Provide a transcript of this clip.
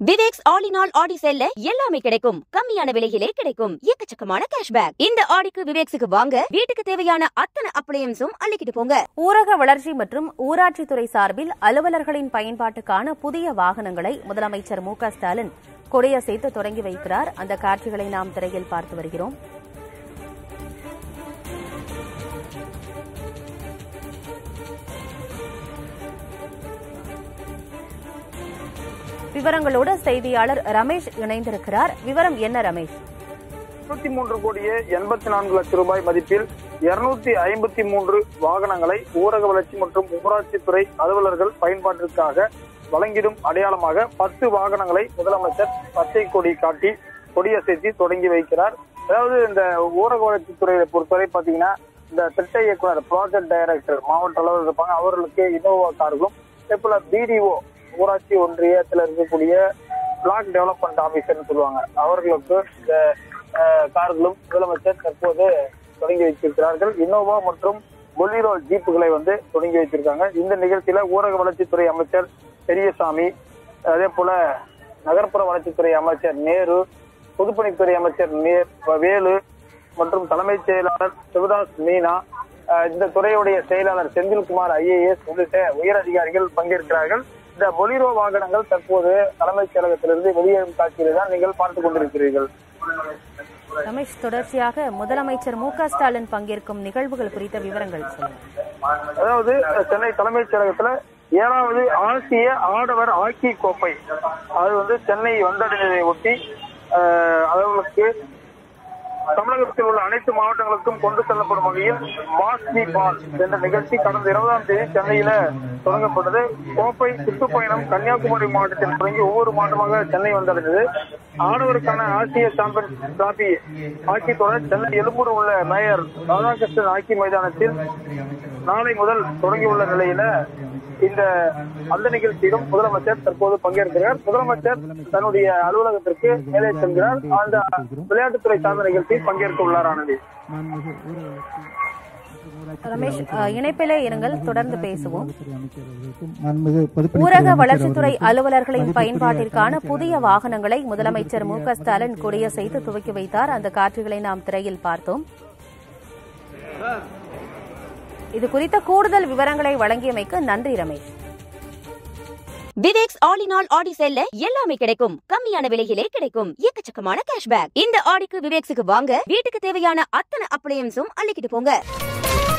Viveks all in all Aadi சேல்ல எல்லாமே கிடைக்கும் கம்மியான விலையிலே கிடைக்கும் எக்கச்சக்கமான கேஷ்பேக் இந்த ஆடிக்கு விவேக்ஸுக்கு வாங்க வீட்டுக்கு தேவையான அத்தனை அப்ளையன்ஸும் அள்ளிக்கிட்டு போங்க ஊரக வளர்ச்சி மற்றும் ஊராட்சித்துறை சார்பில் அலுவலர்களின் பயன்பாட்டுக்கான புதிய வாகனங்களை முதலமைச்சர் மு க ஸ்டாலின் கொடியசைத்து தொடங்கி வைக்கிறார் அந்த காட்சிகளை நாம் திரையில் பார்த்து வருகிறோம் விவரங்களோடு செய்தியாளர் ரமேஷ் இணைந்திருக்கிறார் விவரம் என்ன ரமேஷ் முப்பத்தி மூன்று கோடியே எண்பத்தி நான்கு லட்சம் ரூபாய் மதிப்பில் இருநூத்தி ஐம்பத்தி மூன்று வாகனங்களை ஊரக வளர்ச்சி மற்றும் ஊராட்சித்துறை அலுவலர்கள் பயன்பாட்டிற்காக வழங்கிடும் அடையாளமாக பத்து வாகனங்களை முதலமைச்சர் பச்சை கொடி காட்டி கொடியசைத்து தொடங்கி வைக்கிறார் அதாவது இந்த ஊரக வளர்ச்சித்துறையை பொறுத்தவரை பாத்தீங்கன்னா இந்த திட்ட இயக்குனர் ப்ராஜெக்ட் டைரக்டர் மாவட்ட அளவில் இருப்பாங்க அவர்களுக்கு இனோவா கார்களும் அதே போல பிடிஓ ஊராட்சி ஒன்றியத்தில் இருக்கக்கூடிய பிளாக் டெவலப்மெண்ட் ஆபீசர்னு சொல்லுவாங்க அவர்களுக்கு இந்த அஹ், கார்களும் முதலமைச்சர் தற்போது தொடங்கி வைத்திருக்கிறார்கள் இன்னோவா மற்றும் பொலிரோ ஜீப்புகளை வந்து தொடங்கி வைத்திருக்காங்க இந்த நிகழ்ச்சியில ஊரக வளர்ச்சித்துறை அமைச்சர் பெரியசாமி அதே போல நகர்ப்புற வளர்ச்சித்துறை அமைச்சர் நேரு பொதுப்பணித்துறை அமைச்சர் நேர் வேலு மற்றும் தலைமைச் செயலாளர் சிவதாஸ் மீனா அஹ், இந்த துறையுடைய செயலாளர் செந்தில்குமார் ஐஏஎஸ் உள்ளிட்ட உயர் அதிகாரிகள் பங்கேற்கிறார்கள் இந்த பொலிரோ வாகனங்கள் தற்போது தலைமைச் செயலகத்திலிருந்து வெளியேறும் காட்சியில தான் நீங்கள் பார்த்துக் கொண்டிருக்கிறீர்கள் ரமேஷ் தொடர்ச்சியாக முதலமைச்சர் மு க ஸ்டாலின் பங்கேற்கும் நிகழ்வுகள் குறித்த விவரங்கள் சொல்லுங்கள் அதாவது சென்னை தலைமைச் செயலகத்துல ஏழாவது ஆசிய ஆடவர் ஹாக்கி கோப்பை அது வந்து சென்னை வந்தடைந்ததை ஒட்டி அஹ், அவர்களுக்கு தமிழகத்தில் உள்ள அனைத்து மாவட்டங்களுக்கும் கொண்டு செல்லப்படும் வகையில் மாஸ்மி பால் என்ற நிகழ்ச்சி கடந்த இருபதாம் தேதி சென்னையில தொடங்கப்பட்டது கோப்பை சுற்றுப்பயணம் கன்னியாகுமரி மாவட்டத்தில் தொடங்கி ஒவ்வொரு மாவட்டமாக சென்னை வந்தடைந்தது ஆடவருக்கான ஆசிய சாம்பியன் டிராபி ஹாக்கி தொடர் சென்னை எழும்பூர் உள்ள மேயர் ராதாகிருஷ்ணன் ஹாக்கி மைதானத்தில் நாளை முதல் தொடங்கியுள்ள நிலையில இந்த அந்த நிகழ்ச்சியிலும் முதலமைச்சர் தற்போது பங்கேற்கிறார் முதலமைச்சர் தன்னுடைய அலுவலகத்திற்கு மேலே செல்கிறார் அந்த விளையாட்டுத்துறை சார்ந்த நிகழ்ச்சியில் பங்கேற்க உள்ளார் ஆனந்தி ரமேஷ் அஹ், இணைப்பிலே இருங்கள் தொடர்ந்து பேசுவோம் மாண்புமிகு பொதுப்பணித்துறை ஊரக அமைச்சர் வளர்ச்சித்துறை அவர்களுக்கும், அலுவலர்களின் மதிப்பிற்குரிய பயன்பாட்டிற்கான புதிய வாகனங்களை முதலமைச்சர் மு க ஸ்டாலின் கொடியசைத்து துவக்கி வைத்தார் அந்த காட்சிகளை நாம் திரையில் பார்த்தோம் இது குறித்த கூடுதல் விவரங்களை வழங்கியமைக்கு நன்றி Ramesh Viveks all in all Aadi சேல்ல எல்லாமே கிடைக்கும் கம்மியான விலையிலே கிடைக்கும் எக்கச்சக்கமான கேஷ்பேக் இந்த ஆடிக்கு விவேக்ஸுக்கு வாங்க வீட்டுக்கு தேவையான அத்தனை அப்ளையன்ஸும் அள்ளிக்கிட்டு போங்க